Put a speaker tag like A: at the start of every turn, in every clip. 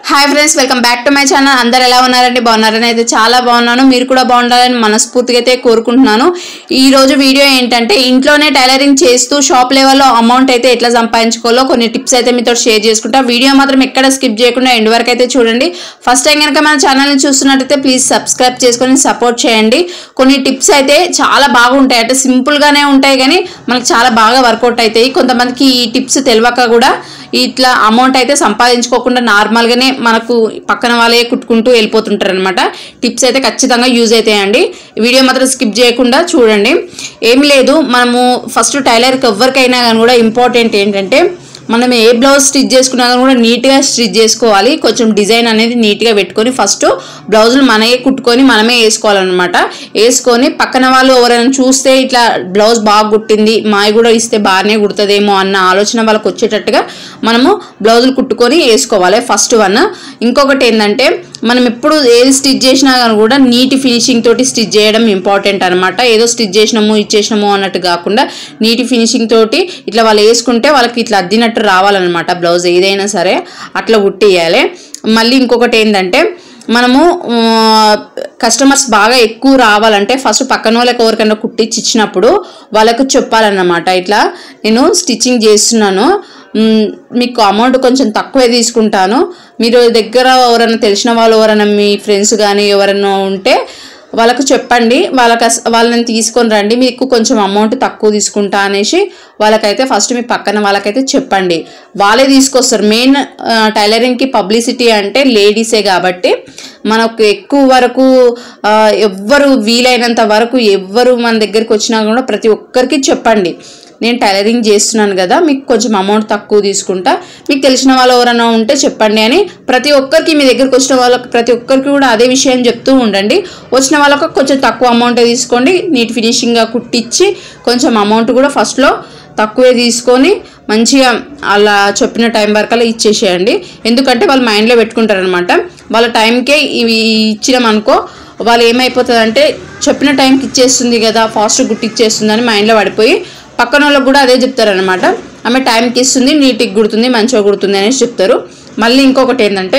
A: hi friends welcome back to my channel అందరు ఎలా ఉన్నారండి బాగున్నారని అయితే చాలా బాగున్నాను మీరు కూడా బాగుండాలని మనస్ఫూర్తిగా అయితే కోరుకుంటున్నాను ఈ రోజు వీడియో ఏంటంటే ఇంట్లోనే టైలరింగ్ చేస్తూ షాప్ లెవెల్లో అమౌంట్ అయితే ఎట్లా సంపాదించుకోవాలో కొన్ని టిప్స్ అయితే మీతో షేర్ చేసుకుంటా వీడియో మాత్రం ఎక్కడ స్కిప్ చేయకుండా ఎండ్ వరకు అయితే చూడండి ఫస్ట్ టైం కనుక మన ఛానల్ని చూస్తున్నట్టయితే ప్లీజ్ సబ్స్క్రైబ్ చేసుకొని సపోర్ట్ చేయండి కొన్ని టిప్స్ అయితే చాలా బాగుంటాయి అంటే సింపుల్గానే ఉంటాయి కానీ మనకు చాలా బాగా వర్కౌట్ అవుతాయి కొంతమందికి ఈ టిప్స్ తెలియక కూడా ఇట్లా అమౌంట్ అయితే సంపాదించుకోకుండా నార్మల్గానే మనకు పక్కన వాళ్ళే కుట్టుకుంటూ వెళ్ళిపోతుంటారు అనమాట టిప్స్ అయితే ఖచ్చితంగా యూజ్ అవుతాయండి వీడియో మాత్రం స్కిప్ చేయకుండా చూడండి ఏం లేదు మనము ఫస్ట్ టైలర్కి ఎవరికైనా కానీ కూడా ఇంపార్టెంట్ ఏంటంటే మనం ఏ బ్లౌజ్ స్టిచ్ చేసుకున్నా కానీ కూడా నీట్గా స్టిచ్ చేసుకోవాలి కొంచెం డిజైన్ అనేది నీట్గా పెట్టుకొని ఫస్ట్ బ్లౌజులు మనమే కుట్టుకొని మనమే వేసుకోవాలన్నమాట వేసుకొని పక్కన వాళ్ళు ఎవరైనా చూస్తే ఇట్లా బ్లౌజ్ బాగా కుట్టింది మావి కూడా ఇస్తే బాగానే కుడుతుందేమో అన్న ఆలోచన వాళ్ళకి వచ్చేటట్టుగా మనము బ్లౌజులు కుట్టుకొని వేసుకోవాలి ఫస్ట్ వన్ ఇంకొకటి ఏంటంటే మనం ఎప్పుడు ఏది స్టిచ్ చేసినా కానీ కూడా నీటి ఫినిషింగ్ తోటి స్టిచ్ చేయడం ఇంపార్టెంట్ అనమాట ఏదో స్టిచ్ చేసినాము ఇచ్చేసినాము అన్నట్టు కాకుండా నీటి ఫినిషింగ్ తోటి ఇట్లా వాళ్ళు వేసుకుంటే వాళ్ళకి ఇట్లా అద్దినట్టు రావాలన్నమాట బ్లౌజ్ ఏదైనా సరే అట్లా కుట్టియాలి మళ్ళీ ఇంకొకటి ఏంటంటే మనము కస్టమర్స్ బాగా ఎక్కువ రావాలంటే ఫస్ట్ పక్కన వాళ్ళకి ఎవరికైనా కుట్టించి ఇచ్చినప్పుడు వాళ్ళకు చెప్పాలన్నమాట ఇట్లా నేను స్టిచ్చింగ్ చేస్తున్నాను మ్, మీకు అమౌంట్ కొంచెం తక్కువే తీసుకుంటాను మీరు దగ్గర ఎవరైనా తెలిసిన వాళ్ళు ఎవరైనా మీ ఫ్రెండ్స్ కానీ ఎవరైనా ఉంటే వాళ్ళకు చెప్పండి వాళ్ళకి అస- వాళ్ళని తీసుకొని రండి మీకు కొంచెం అమౌంట్ తక్కువ తీసుకుంటా అనేసి వాళ్ళకైతే ఫస్ట్ మీ పక్కన వాళ్ళకైతే చెప్పండి వాళ్ళే తీసుకొస్తారు మెయిన్ టైలరింగ్కి పబ్లిసిటీ అంటే లేడీసే కాబట్టి మనకు ఎక్కువ వరకు ఆ, ఎవ్వరు వీలైనంత వరకు ఎవ్వరు మన దగ్గరికి వచ్చినా కూడా ప్రతి ఒక్కరికి చెప్పండి నేను టైలరింగ్ చేస్తున్నాను కదా మీకు కొంచెం అమౌంట్ తక్కువ తీసుకుంటా మీకు తెలిసిన వాళ్ళు ఎవరైనా ఉంటే చెప్పండి అని ప్రతి ఒక్కరికి మీ దగ్గరికి వచ్చిన వాళ్ళకి ప్రతి ఒక్కరికి కూడా అదే విషయం చెప్తూ ఉండండి వచ్చిన వాళ్ళకి కొంచెం తక్కువ అమౌంట్ తీసుకోండి నీట్ ఫినిషింగ్గా కుట్టించి కొంచెం అమౌంట్ కూడా ఫస్ట్లో తక్కువే తీసుకొని మంచిగా అలా చెప్పిన టైం వరకు అలా ఇచ్చేసేయండి ఎందుకంటే వాళ్ళు మైండ్లో పెట్టుకుంటారనమాట వాళ్ళ టైంకే ఇవి ఇచ్చినాం అనుకో వాళ్ళు ఏమైపోతుందంటే చెప్పిన టైంకి ఇచ్చేస్తుంది కదా ఫాస్ట్ గుట్టిచ్చేస్తుంది అని మైండ్లో పడిపోయి పక్కన వాళ్ళకి కూడా అదే చెప్తారనమాట ఆమె టైంకి ఇస్తుంది నీట్గా కుడుతుంది మంచిగా కుడుతుంది అనేసి చెప్తారు మళ్ళీ ఇంకొకటి ఏంటంటే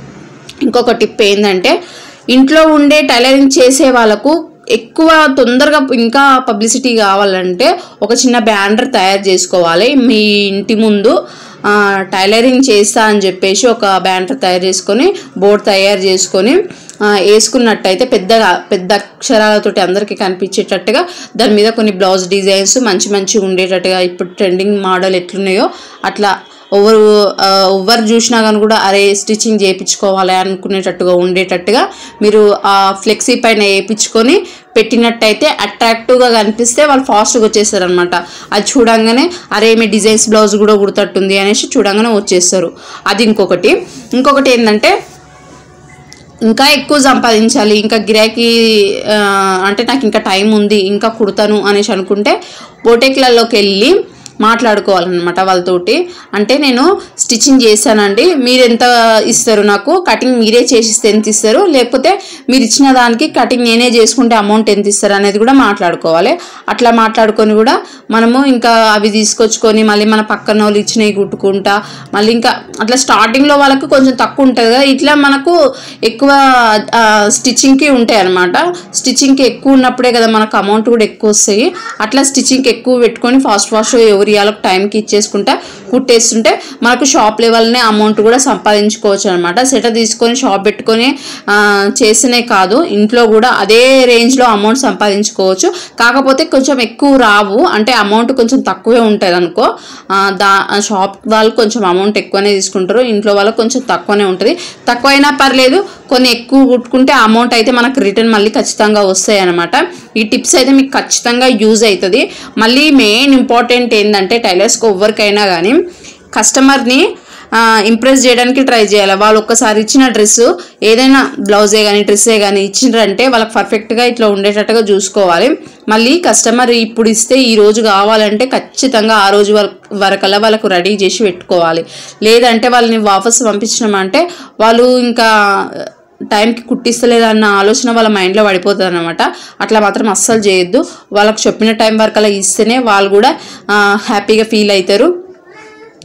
A: ఇంకొక టిప్ ఏంటంటే ఇంట్లో ఉండే టైలరింగ్ చేసే వాళ్ళకు ఎక్కువ తొందరగా ఇంకా పబ్లిసిటీ కావాలంటే ఒక చిన్న బ్యానర్ తయారు చేసుకోవాలి మీ ఇంటి ముందు ఆ, టైలరింగ్ చేస్తా అని చెప్పేసి ఒక బ్యానర్ తయారు చేసుకొని బోర్డు తయారు చేసుకొని ఆ, వేసుకున్నట్టయితే పెద్దగా పెద్ద అక్షరాలతోటి అందరికీ కనిపించేటట్టుగా దాని మీద కొన్ని బ్లౌజ్ డిజైన్స్ మంచి మంచిగా ఉండేటట్టుగా ఇప్పుడు ట్రెండింగ్ మోడల్ ఎట్లున్నాయో అట్లా ఎవరు ఆ, ఎవరు చూసినా కానీ కూడా అరే స్టిచ్చింగ్ చేయించుకోవాలి అనుకునేటట్టుగా ఉండేటట్టుగా మీరు ఆ ఫ్లెక్సీ పైన వేయించుకొని పెట్టినట్టయితే అట్రాక్టివ్గా కనిపిస్తే వాళ్ళు ఫాస్ట్గా వచ్చేస్తారు అనమాట అది చూడంగానే అరే మీ డిజైన్స్ బ్లౌజ్ కూడా కుడతట్టుంది అనేసి చూడంగానే వచ్చేస్తారు అది ఇంకొకటి ఇంకొకటి ఏంటంటే ఇంకా ఎక్కువ సంపాదించాలి ఇంకా గిరాకీ ఆ, అంటే నాకు ఇంకా టైం ఉంది ఇంకా కుడతాను అనేసి అనుకుంటే బోటెక్లలోకి వెళ్ళి మాట్లాడుకోవాలన్నమాట వాళ్ళతోటి అంటే నేను స్టిచ్చింగ్ చేశానండి మీరు ఎంత ఇస్తారు నాకు కటింగ్ మీరే చేసిస్తే ఎంత ఇస్తారు లేకపోతే మీరు ఇచ్చిన దానికి కటింగ్ నేనే చేసుకుంటే అమౌంట్ ఎంత ఇస్తారు అనేది కూడా మాట్లాడుకోవాలి అట్లా మాట్లాడుకొని కూడా మనము ఇంకా అవి తీసుకొచ్చుకొని మళ్ళీ మన పక్కన వాళ్ళు ఇచ్చినవి కుట్టుకుంటా మళ్ళీ ఇంకా అట్లా స్టార్టింగ్లో వాళ్ళకు కొంచెం తక్కువ ఉంటుంది కదా ఇట్లా మనకు ఎక్కువ స్టిచ్చింగ్కి ఉంటాయి అనమాట స్టిచ్చింగ్కి ఎక్కువ ఉన్నప్పుడే కదా మనకు అమౌంట్ కూడా ఎక్కువ వస్తాయి అట్లా స్టిచ్చింగ్కి ఎక్కువ పెట్టుకొని ఫాస్ట్ ఫాస్ట్ ఎవరి వాళ్ళకి టైంకి ఇచ్చేసుకుంటా కుట్టేస్తుంటే మనకు షాప్ లెవెల్నే అమౌంట్ కూడా సంపాదించుకోవచ్చు అనమాట సెట తీసుకొని షాప్ పెట్టుకొని ఆ, చేసినే కాదు ఇంట్లో కూడా అదే రేంజ్లో అమౌంట్ సంపాదించుకోవచ్చు కాకపోతే కొంచెం ఎక్కువ రావు అంటే అమౌంట్ కొంచెం తక్కువే ఉంటుంది అనుకో ఆ, దా షాప్ వాళ్ళు కొంచెం అమౌంట్ ఎక్కువనే తీసుకుంటారు ఇంట్లో వాళ్ళకి కొంచెం తక్కువనే ఉంటుంది తక్కువైనా పర్లేదు కొన్ని ఎక్కువ కుట్టుకుంటే అమౌంట్ అయితే మనకు రిటర్న్ మళ్ళీ ఖచ్చితంగా వస్తాయి అనమాట ఈ టిప్స్ అయితే మీకు ఖచ్చితంగా యూజ్ అవుతుంది మళ్ళీ మెయిన్ ఇంపార్టెంట్ ఏంటంటే టైలర్స్కి ఎవరికైనా కానీ కస్టమర్ని ఇంప్రెస్ చేయడానికి ట్రై చేయాలి వాళ్ళు ఒక్కసారి ఇచ్చిన డ్రెస్ ఏదైనా బ్లౌజే కానీ డ్రెస్సే కానీ ఇచ్చిండ్రంటే వాళ్ళకి పర్ఫెక్ట్గా ఇట్లా ఉండేటట్టుగా చూసుకోవాలి మళ్ళీ కస్టమర్ ఇప్పుడు ఇస్తే ఈ రోజు కావాలంటే ఖచ్చితంగా ఆ రోజు వర- వరకల్లా వాళ్ళకు రెడీ చేసి పెట్టుకోవాలి లేదంటే వాళ్ళని వాపస్ పంపించినామంటే వాళ్ళు ఇంకా టైంకి కుట్టిస్తలేదన్న ఆలోచన వాళ్ళ మైండ్లో పడిపోతుంది అనమాట అట్లా మాత్రం అస్సలు చేయొద్దు వాళ్ళకి చెప్పిన టైం వరకు అలా ఇస్తేనే వాళ్ళు కూడా ఆ, హ్యాపీగా ఫీల్ అవుతారు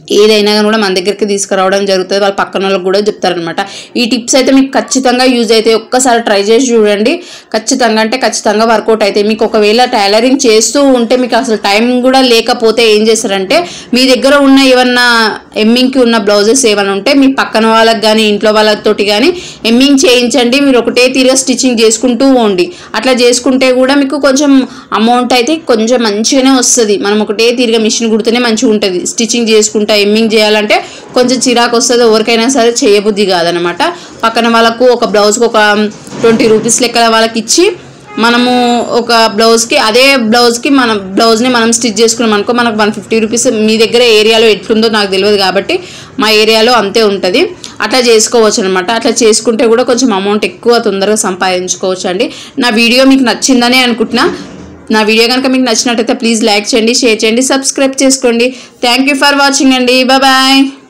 A: ఏదైనా కానీ కూడా మన దగ్గరికి తీసుకురావడం జరుగుతుంది వాళ్ళ పక్కన వాళ్ళకి కూడా చెప్తారనమాట ఈ టిప్స్ అయితే మీకు ఖచ్చితంగా యూజ్ అయితే ఒక్కసారి ట్రై చేసి చూడండి ఖచ్చితంగా అంటే ఖచ్చితంగా వర్కౌట్ అయితే మీకు ఒకవేళ టైలరింగ్ చేస్తూ ఉంటే మీకు అసలు టైం కూడా లేకపోతే ఏం చేస్తారంటే మీ దగ్గర ఉన్న ఏమన్నా ఎమ్మింగ్కి ఉన్న బ్లౌజెస్ ఏమైనా ఉంటే మీ పక్కన వాళ్ళకి కానీ ఇంట్లో వాళ్ళతోటి కానీ ఎమ్మింగ్ చేయించండి మీరు ఒకటే తీరుగా స్టిచ్చింగ్ చేసుకుంటూ ఉండి అట్లా చేసుకుంటే కూడా మీకు కొంచెం అమౌంట్ అయితే కొంచెం మంచిగానే వస్తుంది మనం ఒకటే తీరుగా మిషన్ కుడితేనే మంచిగా ఉంటుంది స్టిచ్చింగ్ చేసుకుంటా ఎమ్మింగ్ చేయాలంటే కొంచెం చిరాకు వస్తుంది ఎవరికైనా సరే చేయబుద్ధి కాదనమాట పక్కన వాళ్ళకు ఒక బ్లౌజ్కి ఒక ట్వంటీ రూపీస్ లెక్కల వాళ్ళకి ఇచ్చి మనము ఒక బ్లౌజ్కి అదే బ్లౌజ్కి మన బ్లౌజ్ని మనం స్టిచ్ చేసుకున్నాం అనుకో మనకు వన్ ఫిఫ్టీ రూపీస్ మీ దగ్గర ఏరియాలో ఎట్లుందో నాకు తెలియదు కాబట్టి మా ఏరియాలో అంతే ఉంటుంది అట్లా చేసుకోవచ్చు అనమాట అట్లా చేసుకుంటే కూడా కొంచెం అమౌంట్ ఎక్కువ తొందరగా సంపాదించుకోవచ్చు అండి నా వీడియో మీకు నచ్చిందని అనుకుంటున్నా నా వీడియో కనుక మీకు నచ్చినట్టయితే ప్లీజ్ లైక్ చేయండి షేర్ చేయండి సబ్స్క్రైబ్ చేసుకోండి థ్యాంక్ యూ ఫర్ వాచింగ్ అండి బాయ్